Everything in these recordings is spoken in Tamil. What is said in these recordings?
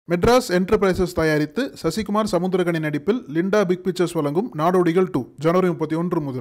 மெட்ராஸ் என்டர்பிரைசஸ் தயாரித்து சசிகுமார் சமுத்திரகனி நடிப்பில் லிண்டா பிக் பிக்சர்ஸ் வழங்கும் நாடோடிகள் டூ ஜனவரி முப்பத்தி ஒன்று முதல்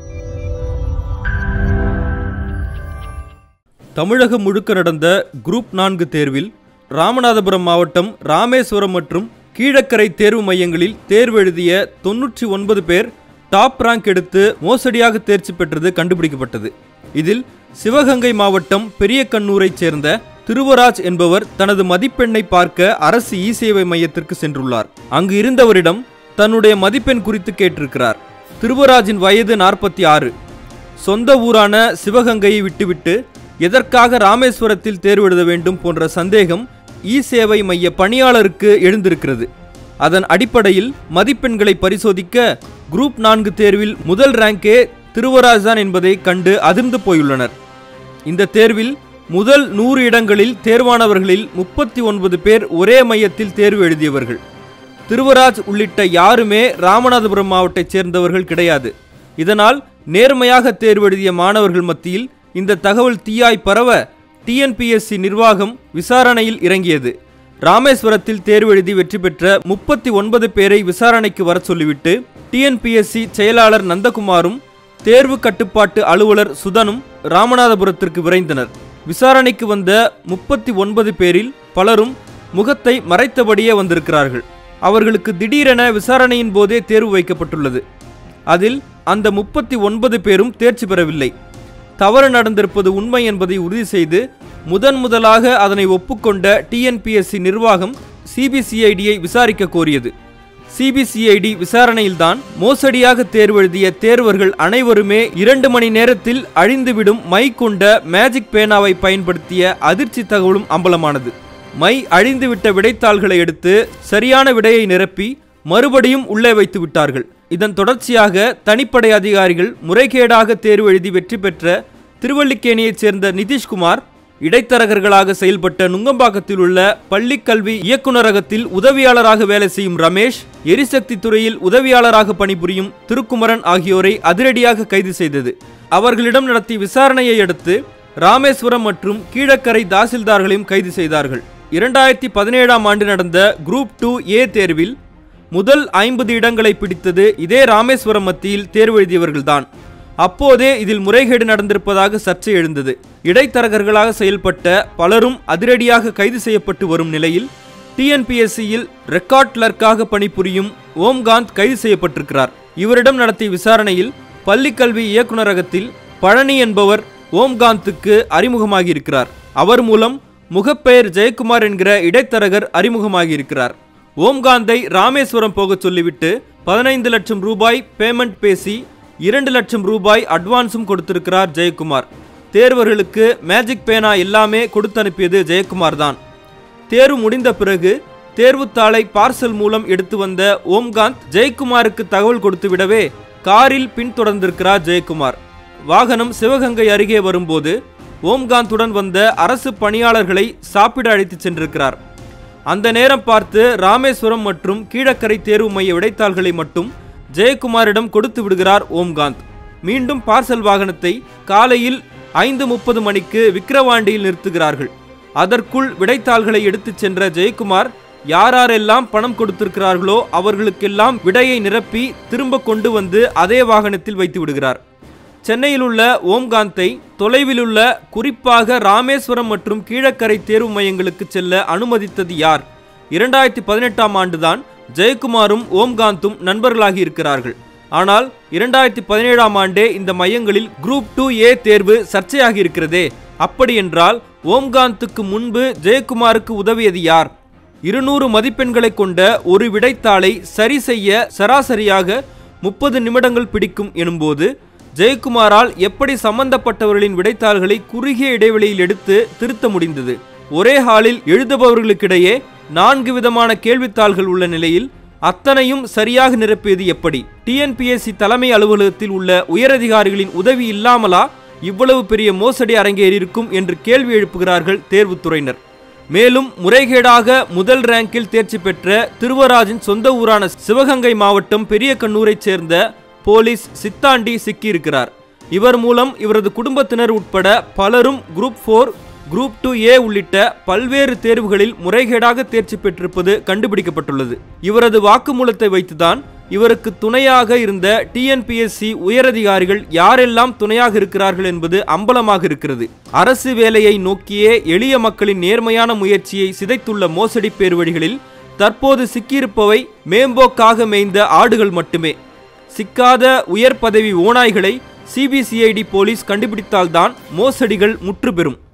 தமிழகம் முழுக்க நடந்த குரூப் நான்கு தேர்வில் ராமநாதபுரம் மாவட்டம் ராமேஸ்வரம் மற்றும் கீழக்கரை தேர்வு மையங்களில் தேர்வு எழுதிய தொன்னூற்றி ஒன்பது பேர் டாப் ரேங்க் எடுத்து மோசடியாக தேர்ச்சி பெற்றது கண்டுபிடிக்கப்பட்டது இதில் சிவகங்கை மாவட்டம் பெரியகண்ணூரைச் சேர்ந்த திருவராஜ் என்பவர் தனது மதிப்பெண்ணை பார்க்க அரசு இ சேவை மையத்திற்கு சென்றுள்ளார் அங்கு இருந்தவரிடம் தன்னுடைய மதிப்பெண் குறித்து கேட்டிருக்கிறார் திருவராஜின் வயது நாற்பத்தி ஆறு சொந்த ஊரான சிவகங்கையை விட்டுவிட்டு எதற்காக ராமேஸ்வரத்தில் தேர்வு எழுத வேண்டும் போன்ற சந்தேகம் இ சேவை மைய பணியாளருக்கு எழுந்திருக்கிறது அதன் அடிப்படையில் மதிப்பெண்களை பரிசோதிக்க குரூப் நான்கு தேர்வில் முதல் ரேங்கே திருவராஜ் தான் என்பதை கண்டு அதிர்ந்து போயுள்ளனர் இந்த தேர்வில் முதல் நூறு இடங்களில் தேர்வானவர்களில் முப்பத்தி ஒன்பது பேர் ஒரே மையத்தில் தேர்வு எழுதியவர்கள் திருவராஜ் உள்ளிட்ட யாருமே ராமநாதபுரம் மாவட்டத்தைச் சேர்ந்தவர்கள் கிடையாது இதனால் நேர்மையாக தேர்வு எழுதிய மாணவர்கள் மத்தியில் இந்த தகவல் தீயாய் பரவ டிஎன்பிஎஸ்சி நிர்வாகம் விசாரணையில் இறங்கியது ராமேஸ்வரத்தில் தேர்வு எழுதி வெற்றி பெற்ற முப்பத்தி ஒன்பது பேரை விசாரணைக்கு வர சொல்லிவிட்டு டிஎன்பிஎஸ்சி செயலாளர் நந்தகுமாரும் தேர்வு கட்டுப்பாட்டு அலுவலர் சுதனும் ராமநாதபுரத்திற்கு விரைந்தனர் விசாரணைக்கு வந்த முப்பத்தி ஒன்பது பேரில் பலரும் முகத்தை மறைத்தபடியே வந்திருக்கிறார்கள் அவர்களுக்கு திடீரென விசாரணையின் போதே தேர்வு வைக்கப்பட்டுள்ளது அதில் அந்த முப்பத்தி ஒன்பது பேரும் தேர்ச்சி பெறவில்லை தவறு நடந்திருப்பது உண்மை என்பதை உறுதி செய்து முதன் முதலாக அதனை ஒப்புக்கொண்ட டிஎன்பிஎஸ்சி நிர்வாகம் சிபிசிஐடியை விசாரிக்க கோரியது சிபிசிஐடி விசாரணையில்தான் மோசடியாக தேர்வு எழுதிய தேர்வர்கள் அனைவருமே இரண்டு மணி நேரத்தில் அழிந்துவிடும் மை கொண்ட மேஜிக் பேனாவை பயன்படுத்திய அதிர்ச்சி தகவலும் அம்பலமானது மை அழிந்துவிட்ட விடைத்தாள்களை எடுத்து சரியான விடையை நிரப்பி மறுபடியும் உள்ளே வைத்து விட்டார்கள் இதன் தொடர்ச்சியாக தனிப்படை அதிகாரிகள் முறைகேடாக தேர்வு எழுதி வெற்றி பெற்ற திருவல்லிக்கேணியைச் சேர்ந்த நிதிஷ்குமார் இடைத்தரகர்களாக செயல்பட்ட நுங்கம்பாக்கத்தில் உள்ள பள்ளிக்கல்வி இயக்குநரகத்தில் உதவியாளராக வேலை செய்யும் ரமேஷ் எரிசக்தி துறையில் உதவியாளராக பணிபுரியும் திருக்குமரன் ஆகியோரை அதிரடியாக கைது செய்தது அவர்களிடம் நடத்திய விசாரணையை அடுத்து ராமேஸ்வரம் மற்றும் கீழக்கரை தாசில்தார்களையும் கைது செய்தார்கள் இரண்டாயிரத்தி பதினேழாம் ஆண்டு நடந்த குரூப் டூ ஏ தேர்வில் முதல் ஐம்பது இடங்களை பிடித்தது இதே ராமேஸ்வரம் மத்தியில் தேர்வு எழுதியவர்கள்தான் அப்போதே இதில் முறைகேடு நடந்திருப்பதாக சர்ச்சை எழுந்தது இடைத்தரகர்களாக செயல்பட்ட பலரும் அதிரடியாக கைது செய்யப்பட்டு வரும் நிலையில் டிஎன்பிஎஸ்சியில் ரெக்கார்ட் கிளர்க்காக பணிபுரியும் ஓம்காந்த் கைது செய்யப்பட்டிருக்கிறார் இவரிடம் நடத்திய விசாரணையில் பள்ளிக்கல்வி இயக்குநரகத்தில் பழனி என்பவர் ஓம்காந்துக்கு அறிமுகமாகியிருக்கிறார் அவர் மூலம் முகப்பெயர் ஜெயக்குமார் என்கிற இடைத்தரகர் அறிமுகமாகியிருக்கிறார் ஓம்காந்தை ராமேஸ்வரம் போகச் சொல்லிவிட்டு பதினைந்து லட்சம் ரூபாய் பேமெண்ட் பேசி இரண்டு லட்சம் ரூபாய் அட்வான்ஸும் கொடுத்திருக்கிறார் ஜெயக்குமார் தேர்வர்களுக்கு மேஜிக் பேனா எல்லாமே கொடுத்து அனுப்பியது ஜெயக்குமார் தான் தேர்வு முடிந்த பிறகு தேர்வுத்தாளை பார்சல் மூலம் எடுத்து வந்த ஓம்காந்த் ஜெயக்குமாருக்கு தகவல் கொடுத்து விடவே காரில் பின்தொடர்ந்திருக்கிறார் ஜெயக்குமார் வாகனம் சிவகங்கை அருகே வரும்போது ஓம்காந்துடன் வந்த அரசு பணியாளர்களை சாப்பிட அழைத்துச் சென்றிருக்கிறார் அந்த நேரம் பார்த்து ராமேஸ்வரம் மற்றும் கீழக்கரை தேர்வு மைய விடைத்தாள்களை மட்டும் ஜெயக்குமாரிடம் கொடுத்து விடுகிறார் ஓம்காந்த் மீண்டும் பார்சல் வாகனத்தை காலையில் ஐந்து முப்பது மணிக்கு விக்கிரவாண்டியில் நிறுத்துகிறார்கள் அதற்குள் விடைத்தாள்களை எடுத்துச் சென்ற ஜெயக்குமார் யாரெல்லாம் பணம் கொடுத்திருக்கிறார்களோ அவர்களுக்கெல்லாம் விடையை நிரப்பி திரும்ப கொண்டு வந்து அதே வாகனத்தில் வைத்து விடுகிறார் சென்னையில் உள்ள ஓம்காந்தை தொலைவில் உள்ள குறிப்பாக ராமேஸ்வரம் மற்றும் கீழக்கரை தேர்வு மையங்களுக்கு செல்ல அனுமதித்தது யார் இரண்டாயிரத்தி பதினெட்டாம் ஆண்டுதான் ஜெயக்குமாரும் ஓம்காந்தும் நண்பர்களாகி இருக்கிறார்கள் ஆனால் இரண்டாயிரத்தி பதினேழாம் ஆண்டே இந்த மையங்களில் குரூப் டூ ஏ தேர்வு சர்ச்சையாகி இருக்கிறதே அப்படி என்றால் ஓம்காந்துக்கு முன்பு ஜெயக்குமாருக்கு உதவியது யார் இருநூறு மதிப்பெண்களை கொண்ட ஒரு விடைத்தாளை சரி செய்ய சராசரியாக முப்பது நிமிடங்கள் பிடிக்கும் எனும்போது ஜெயக்குமாரால் எப்படி சம்பந்தப்பட்டவர்களின் விடைத்தாள்களை குறுகிய இடைவெளியில் எடுத்து திருத்த முடிந்தது ஒரே ஹாலில் எழுதுபவர்களுக்கிடையே நான்கு விதமான கேள்வித்தாள்கள் உள்ள நிலையில் அத்தனையும் சரியாக நிரப்பியது எப்படி டிஎன்பிஎஸ்சி தலைமை அலுவலகத்தில் உள்ள உயரதிகாரிகளின் உதவி இல்லாமலா இவ்வளவு பெரிய மோசடி அரங்கேறியிருக்கும் என்று கேள்வி எழுப்புகிறார்கள் தேர்வுத்துறையினர் மேலும் முறைகேடாக முதல் ரேங்கில் தேர்ச்சி பெற்ற திருவராஜின் சொந்த ஊரான சிவகங்கை மாவட்டம் பெரிய கண்ணூரைச் சேர்ந்த போலீஸ் சித்தாண்டி சிக்கியிருக்கிறார் இவர் மூலம் இவரது குடும்பத்தினர் உட்பட பலரும் group four group two A உள்ளிட்ட பல்வேறு தேர்வுகளில் முறைகேடாக தேர்ச்சி பெற்றிருப்பது கண்டுபிடிக்கப்பட்டுள்ளது இவரது வாக்குமூலத்தை வைத்துதான் இவருக்கு துணையாக இருந்த டிஎன்பிஎஸ்சி உயரதிகாரிகள் யாரெல்லாம் துணையாக இருக்கிறார்கள் என்பது அம்பலமாக இருக்கிறது அரசு வேலையை நோக்கியே எளிய மக்களின் நேர்மையான முயற்சியை சிதைத்துள்ள மோசடி பேர்வழிகளில் தற்போது சிக்கியிருப்பவை மேம்போக்காக மேய்ந்த ஆடுகள் மட்டுமே சிக்காத உயர் பதவி ஓநாய்களை சிபிசிஐடி போலீஸ் கண்டுபிடித்தால்தான் மோசடிகள் முற்றுபெறும்